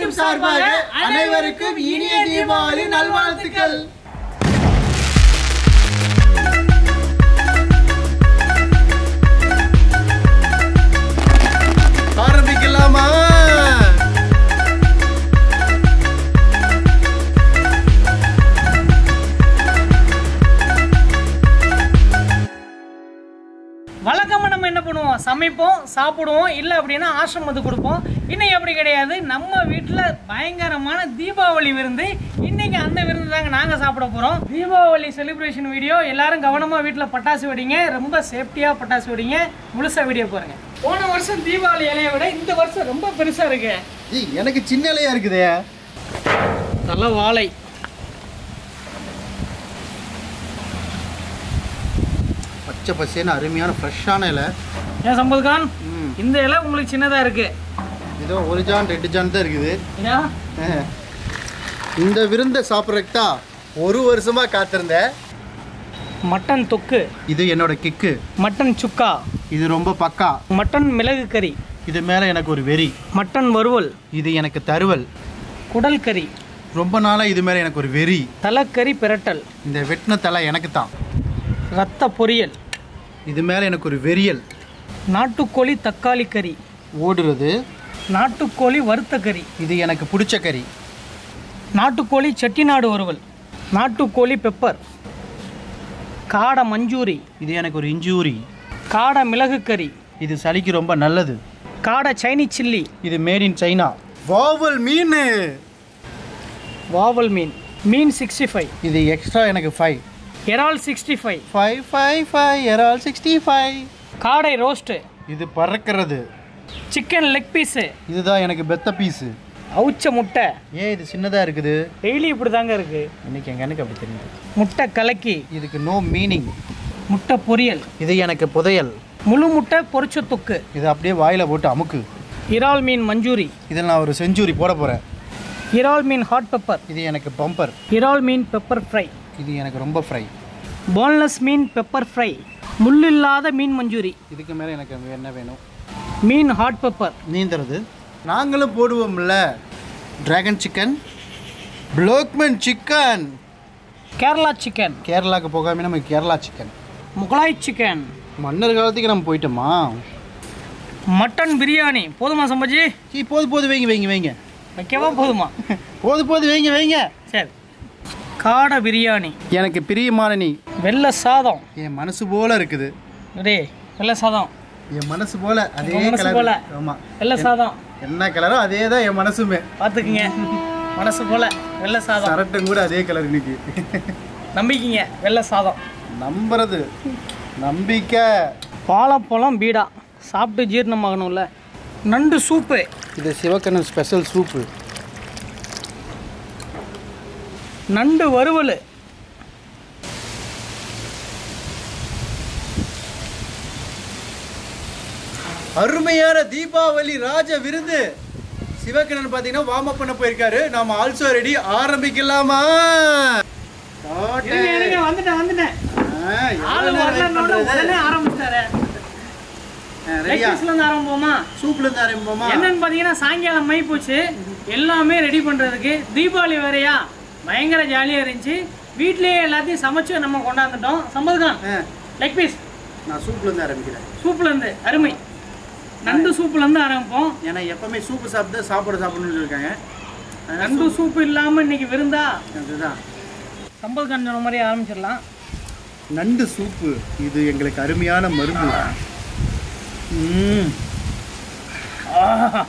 குடும்பத்தின் சார்பாக அனைவருக்கும் இனிய தீபாவளி நல்வாழ்த்துக்கள் ஆரம்பிக்கலாமா வழக்கமா நம்ம என்ன பண்ணுவோம் சமைப்போம் சாப்பிடுவோம் இல்லை அப்படின்னா ஆசிரமத்துக்கு கொடுப்போம் இன்னைக்கு அப்படி கிடையாது நம்ம வீட்டில் பயங்கரமான தீபாவளி விருந்து இன்னைக்கு அந்த விருந்து தாங்க நாங்கள் சாப்பிட போகிறோம் தீபாவளி செலிப்ரேஷன் வீடியோ எல்லாரும் கவனமாக வீட்டில் பட்டாசு வெடிங்க ரொம்ப சேஃப்டியாக பட்டாசு வெடிங்க முழுசாக வீடியோ பாருங்க போன வருஷம் தீபாவளி இலையை விட இந்த வருஷம் ரொம்ப பெருசாக இருக்கு ஏய், எனக்கு சின்ன இலையா இருக்குதே நல்ல வாழை பச்சை பசேன்னு அருமையான ஃப்ரெஷ்ஷான இலை ஏன் சம்பத்கான் ம். இந்த இலை உங்களுக்கு சின்னதாக இருக்கு ஏதோ ஒரு ஜான் ரெண்டு ஜான் தான் இருக்குது ஏன்னா ஆ. இந்த விருந்தை சாப்பிட்றதுக்கு தான் ஒரு வருஷமா காத்திருந்தேன் மட்டன் தொக்கு இது என்னோட கிக்கு மட்டன் சுக்கா இது ரொம்ப பக்கா மட்டன் மிளகு கறி இது மேலே எனக்கு ஒரு வெறி மட்டன் வறுவல் இது எனக்கு தருவல் குடல் கறி ரொம்ப நாளாக இது மேலே எனக்கு ஒரு வெறி தலைக்கறி பிரட்டல் இந்த வெட்டின தலை எனக்கு தான் ரத்த பொரியல் இது மேலே எனக்கு ஒரு வெறியல் நாட்டுக்கோழி தக்காளி கறி ஓடுறது நாட்டுக்கோழி வறுத்த கறி இது எனக்கு பிடிச்ச கறி நாட்டுக்கோழி செட்டிநாடு வறுவல் நாட்டுக்கோழி பெப்பர் காடை மஞ்சூரி இது எனக்கு ஒரு இன்ஜூரி காடை மிளகு கறி இது சளிக்கு ரொம்ப நல்லது காடை சைனீஸ் சில்லி இது மேட் இன் சைனா வாவல் மீன் வாவல் மீன் மீன் சிக்ஸ்டி ஃபைவ் இது எக்ஸ்ட்ரா எனக்கு ஃபைவ் இறால் sixty five five five five எரால் சிக்ஸ்டி ஃபைவ் காடை ரோஸ்ட்டு இது பறக்கிறது சிக்கன் லெக் பீஸு இதுதான் எனக்கு பெத்த பீஸு அவுச்ச முட்டை ஏன் இது சின்னதாக இருக்குது டெய்லி இப்படி தாங்க இருக்குது இன்னைக்கு எங்கள் எனக்கு அப்படி தெரியுது முட்டை கலக்கி இதுக்கு நோ மீனிங் முட்டை பொரியல் இது எனக்கு புதையல் முழு முட்டை பொரிச்ச தொக்கு இது அப்படியே வாயில் போட்டு அமுக்கு இறால் மீன் மஞ்சூரி இதில் நான் ஒரு செஞ்சுரி போட போகிறேன் இறால் மீன் ஹாட் பெப்பர் இது எனக்கு பம்பர் இறால் மீன் பெப்பர் ஃப்ரை இது எனக்கு ரொம்ப ஃப்ரை போன்லெஸ் மீன் பெப்பர் ஃப்ரை முள் இல்லாத மீன் மஞ்சூரி இதுக்கு மேலே எனக்கு என்ன வேணும் மீன் ஹாட் பெப்பர் நீந்துறது நாங்களும் போடுவோம்ல டிராகன் சிக்கன் ப்ளோக்மன் சிக்கன் கேரளா சிக்கன் கேரளாவுக்கு போகாமல் நம்ம கேரளா சிக்கன் முகலாய் சிக்கன் மன்னர் காலத்துக்கு நம்ம போயிட்டோமா மட்டன் பிரியாணி போதுமா சம்பஜி சீ போது போது வைங்க வைங்க வைங்க வைக்கவா போதுமா போது போது வைங்க வைங்க சரி காடை பிரியாணி எனக்கு பிரியமான நீ வெள்ளை சாதம் என் மனசு போல இருக்குது டே வெள்ளை சாதம் என் மனசு போல அதே உங்க மனசு கலர் போல. ஆமாம் வெள்ளை சாதம் என்ன கலரோ அதே தான் என் மனசுமே பார்த்துக்குங்க மனசு போல வெள்ளை சாதம் சரட்டும் கூட அதே கலர் இன்னைக்கு நம்பிக்கிங்க வெள்ளை சாதம் நம்புறது நம்பிக்கை வாழைப்பழம் பீடா சாப்பிட்டு ஜீரணமாகணும்ல நண்டு சூப்பு இது சிவக்கண்ணன் ஸ்பெஷல் சூப்பு நண்டு வறுவல் அருமையான தீபாவளி ராஜ விருந்து சிவக்கண்ணன் பார்த்தீங்கன்னா வார்ம் அப் பண்ண போயிருக்காரு நாம ஆல்சோ ரெடி ஆரம்பிக்கலாமா வந்துட்டேன் வந்துட்டேன் ஆ, ஆளு எவ்வளவு நேரம் wait வரலன்னோட பண்றது? உடனே ஆரம்பிச்சிட்டாரு ஆ, ரெடியா Breakfastல இருந்து ஆரம்பிப்போமா சூப்ல இருந்து ஆரம்பிப்போமா என்னன்னு பார்த்தீங்கன்னா சாயங்காலம் மை போச்சு எல்லாமே ரெடி பண்ணுறதுக்கு தீபாவளி வேறையா பயங்கர ஜாலியாக இருந்துச்சு வீட்லயே எல்லாத்தையும் சமைச்சு நம்ம கொண்டாந்துட்டோம் சம்பதுகான் ஆ, லெக் பீஸ் நான் சூப்ல இருந்து ஆரம்பிக்கிறேன் சூப்லேருந்து அருமை நண்டு சூப்லேருந்து ஆரம்பிப்போம் ஏன்னா எப்பவுமே சூப்பு சாப்பிட்டு சாப்பாடு சாப்பிடணும்னு சொல்லியிருக்காங்க அதனால நண்டு சூப்பு இல்லாமல் இன்னைக்கு விருந்தா அதுதான் சம்பதுகான் சொன்ன மாதிரி ஆரம்பிச்சிடலாம் நண்டு சூப்பு இது எங்களுக்கு அருமையான மருந்து ம் ஆஹா.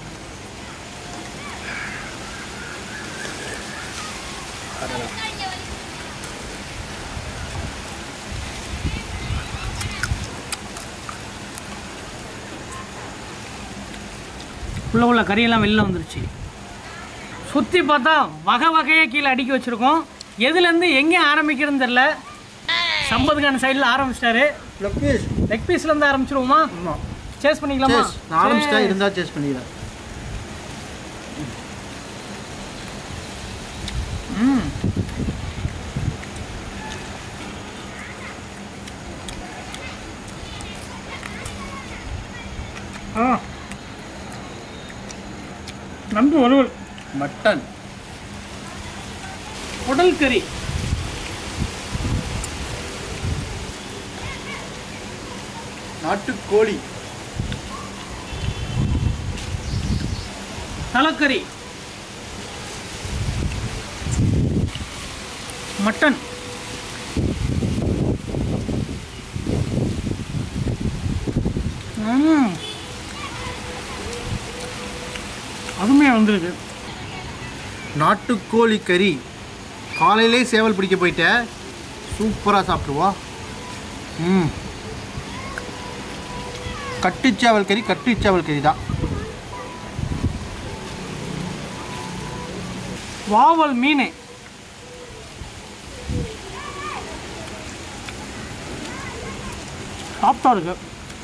உள்ள உள்ள கறியெல்லாம் வெளில வந்துருச்சு சுற்றி பார்த்தா வகை வகையாக கீழே அடுக்கி வச்சுருக்கோம் எதுலேருந்து எங்கே ஆரம்பிக்கிறதுன்னு தெரில சம்பதுகான் சைடில் ஆரம்பிச்சிட்டாரு லொக்கேஷ் லெக் பீஸ்லேருந்து ஆரம்பிச்சிருவோமா சேஸ் பண்ணிக்கலாமா சேஸ் நான் ஆரம்பிச்சிட்டா இருந்தா சேஸ் பண்ணிக்கிறேன் ம் ஆ நண்டு வறுவல் மட்டன் குடல் கறி நாட்டுக்கோழி தலைக்கறி மட்டன் ம். அருமையாக வந்துருக்கு நாட்டுக்கோழி கறி காலையிலே சேவல் பிடிக்க போயிட்டேன் சூப்பராக சாப்பிடுவோம் ம் கட்டுச்சேவல் கறி கட்டுச்சேவல் கறி தான் வாவல் மீன் சாப்பிட்டா இருக்கு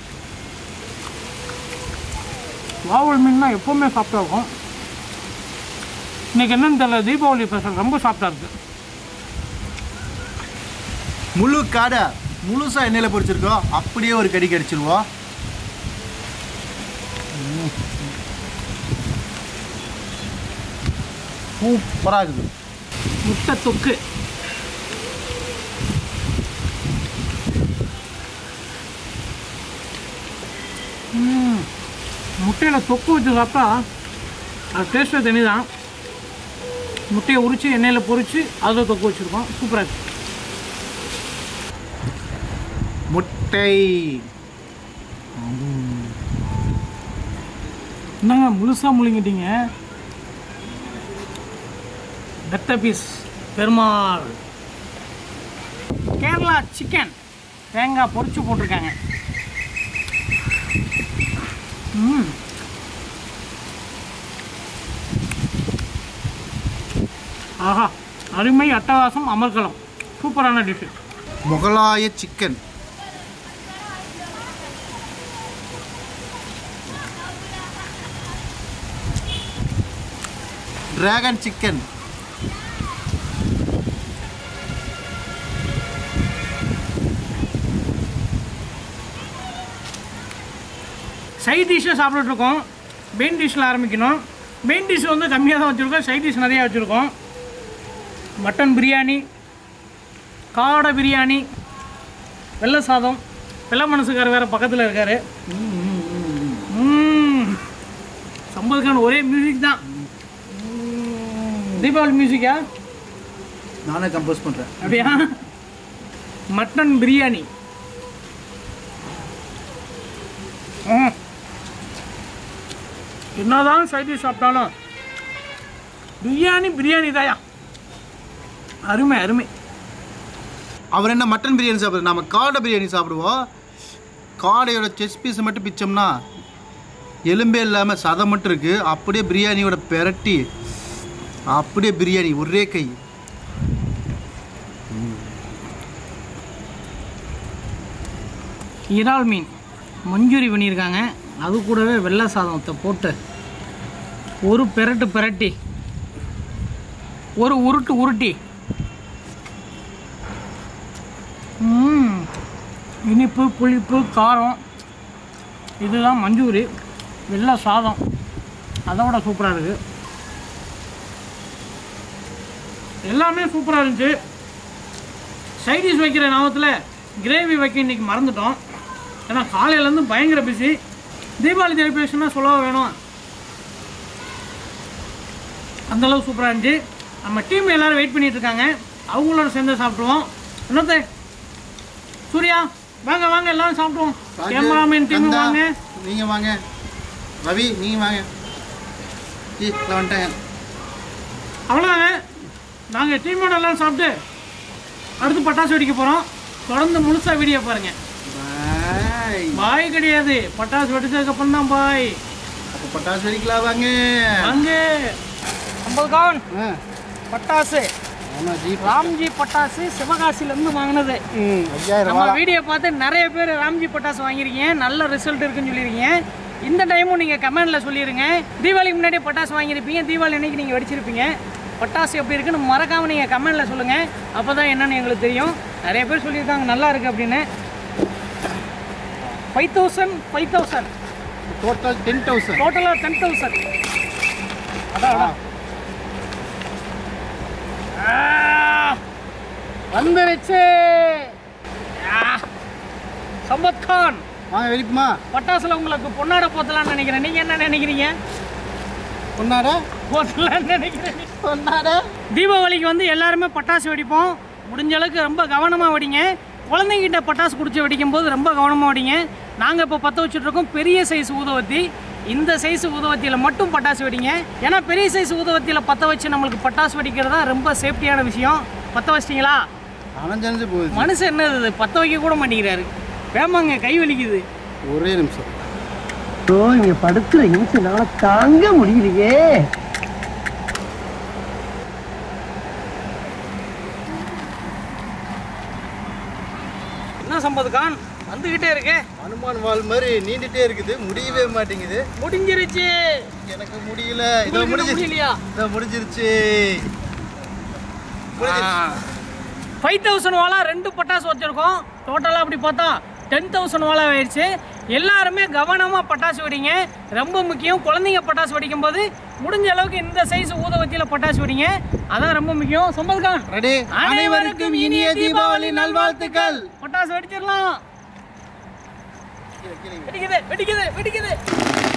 வாவல் மீன்னா எப்போவுமே சாப்பிட்டா இருக்கும் இன்னைக்கு என்னன்னு தெரியல தீபாவளி ஸ்பெஷல் ரொம்ப சாப்பிட்டா இருக்கு முழு காடை முழுசா எண்ணெயில் பொரிச்சிருக்கோம் அப்படியே ஒரு கடி கடிச்சிருவோம் சூப்பராக இருக்குது முட்டை தொக்கு ம், முட்டையில் தொக்கு வச்சு சாப்பிட்டா அது டேஸ்ட்டே தனி தான் முட்டையை உரித்து எண்ணெயில் பொரித்து அதில் தொக்கு வச்சுருக்கோம் சூப்பராக இருக்கு முட்டை என்னங்க முழுசாக முழுங்கிட்டீங்க பெத்த பீஸ் பெருமாள் கேரளா சிக்கன் தேங்காய் பொரிச்சு போட்டிருக்காங்க ம் ஆஹா அருமை அட்டகாசம் அமர்கலம் சூப்பரான டிஷ்ஷு முகலாய சிக்கன் டிராகன் சிக்கன் சைட் டிஷ்ஷை சாப்பிட்டுட்டு இருக்கோம் மெயின் டிஷ்ஷில் ஆரம்பிக்கணும் மெயின் டிஷ் வந்து கம்மியாக தான் வச்சுருக்கோம் சைட் டிஷ் நிறையா வச்சுருக்கோம் மட்டன் பிரியாணி காடை பிரியாணி வெள்ளை சாதம் வெள்ளை மனசுக்கார் வேறு பக்கத்தில் இருக்கார் சம்பதுக்கான ஒரே மியூசிக் தான் தீபாவளி மியூசிக்கா நானே கம்போஸ் பண்ணுறேன் அப்படியா மட்டன் பிரியாணி ம். என்னதான் சைட் டிஷ் சாப்பிட்டாலும் பிரியாணி பிரியாணி தாயா அருமை அருமை அவர் என்ன மட்டன் பிரியாணி சாப்பிடுறது நம்ம காடை பிரியாணி சாப்பிடுவோம் காடையோட செஸ் பீஸை மட்டும் பிச்சோம்னா எலும்பே இல்லாமல் சதை மட்டும் இருக்குது அப்படியே பிரியாணியோட பெரட்டி அப்படியே பிரியாணி ஒரே கை இறால் மீன் மஞ்சூரி பண்ணியிருக்காங்க அது கூடவே வெள்ளை சாதத்தை போட்டு ஒரு பெரட்டு பெரட்டி ஒரு உருட்டு உருட்டி ம், இனிப்பு புளிப்பு காரம் இதுதான் மஞ்சூரி வெள்ளை சாதம் அதோட சூப்பராக இருக்குது எல்லாமே சூப்பராக இருந்துச்சு சைடிஷ் வைக்கிற நாமத்தில் கிரேவி வைக்க இன்னைக்கு மறந்துட்டோம் ஏன்னா காலையிலேருந்து பயங்கர பிஸி தீபாவளி செலிப்ரேஷனாக சொல்லவா வேணும் அந்தளவு சூப்பராக இருந்துச்சு நம்ம டீம் எல்லாரும் வெயிட் பண்ணிட்டு இருக்காங்க அவங்களோட சேர்ந்து சாப்பிடுவோம் என்னத்த சூர்யா வாங்க வாங்க எல்லாரும் சாப்பிடுவோம் கேமராமேன் டீம் கந்தா, வாங்க நீங்க வாங்க ரவி நீங்க வாங்க ஈ, இதோ வந்துட்டாங்க அவ்வளோதாங்க நாங்கள் டீமோட எல்லாம் சாப்பிட்டு அடுத்து பட்டாசு வெடிக்க போகிறோம் தொடர்ந்து முழுசாக வீடியோ பாருங்கள் பாய் பாய் கிடையாது பட்டாசு வெடிச்சதுக்கப்புறம் தான் பாய் அப்போ பட்டாசு வெடிக்கலாம் வாங்க வாங்க ஐம்பது கவுன் ஆ, பட்டாசு ஆமா ஜீப் ராம்ஜி பட்டாசு சிவகாசிலேருந்து வாங்கினது ம் ஐயாயிரம் நம்ம ரூபா வீடியோ பார்த்து நிறைய பேர் ராம்ஜி பட்டாசு வாங்கியிருக்கீங்க நல்ல ரிசல்ட் இருக்குன்னு சொல்லியிருக்கீங்க இந்த டைமும் நீங்கள் கமெண்டில் சொல்லிடுங்க தீபாவளிக்கு முன்னாடி பட்டாசு வாங்கியிருப்பீங்க தீபாவளி அன்னைக்கு நீங்கள் வெடிச்சிருப்பீங்க பட்டாசு எப்படி இருக்குன்னு மறக்காமல் நீங்கள் கமெண்டில் சொல்லுங்கள் அப்போ தான் என்னன்னு எங்களுக்கு தெரியும் நிறைய பேர் சொல்லியிருக்காங்க நல்லா இருக்குது அப்படின்னு five thousand five thousand total ten thousand டோட்டலாக டென் தௌசண்ட் அதான் அதான் வந்துருச்சு ஆ, சம்பத் கான் வாங்க வெடிப்புமா பட்டாசுல உங்களுக்கு பொன்னாட போத்தலாம்னு நினைக்கிறேன் நீங்க என்ன நினைக்கிறீங்க பொன்னாட போத்தலாம்னு நினைக்கிறேன் பொன்னாட தீபாவளிக்கு வந்து எல்லாருமே பட்டாசு வெடிப்போம் முடிஞ்ச அளவுக்கு ரொம்ப கவனமாக வெடிங்க குழந்தைங்கிட்ட பட்டாசு குடிச்சு வெடிக்கும் போது ரொம்ப கவனமாக வெடிங்க நாங்கள் இப்போ பற்ற வச்சுட்ருக்கோம் பெரிய சைஸ் ஊதுவத்தி இந்த சைஸ் ஊதுவத்தியில் மட்டும் பட்டாசு வெடிங்க ஏன்னா பெரிய சைஸ் ஊதுவத்தியில் பற்ற வச்சு நம்மளுக்கு பட்டாசு வெடிக்கிறது தான் ரொம்ப சேஃப்டியான விஷயம் பற்ற வச்சிட்டிங்களா அணைஞ்சு போகுது மனுஷன் என்னது இது பற்ற வைக்க கூட மாட்டேங்கிறாரு வேமாங்க கை வலிக்குது ஒரே நிமிஷம் ஓ இங்க படுத்துற நிமிஷம்னால தாங்க முடியலையே என்ன சம்பத் கான் வந்துக்கிட்டே இருக்கே அனுமான் வால் மாதிரி நீண்டுட்டே இருக்குது முடியவே மாட்டேங்குது முடிஞ்சிருச்சு எனக்கு முடியல இதோ உங்களுக்கு முடிஞ்சு முடியலையா இதோ முடிஞ்சிருச்சு ஃபைவ் தௌசண்ட் வாலா ரெண்டு பட்டாசு வச்சுருக்கோம் டோட்டலாக அப்படி பார்த்தா டென் தௌசண்ட் வாலா ஆயிடுச்சு எல்லாருமே கவனமாக பட்டாசு வெடிங்க ரொம்ப முக்கியம் குழந்தைங்க பட்டாசு வெடிக்கும் போது முடிஞ்ச அளவுக்கு இந்த சைஸ் ஊதவத்தியில் பட்டாசு வெடிங்க அதான் ரொம்ப முக்கியம் சம்பத்கான் ரெடி அனைவருக்கும் இனிய தீபாவளி நல்வாழ்த்துக்கள் பட்டாசு வெடிச்சிடலாம் வெடிக்குது வெடிக்குது வெடிக்குது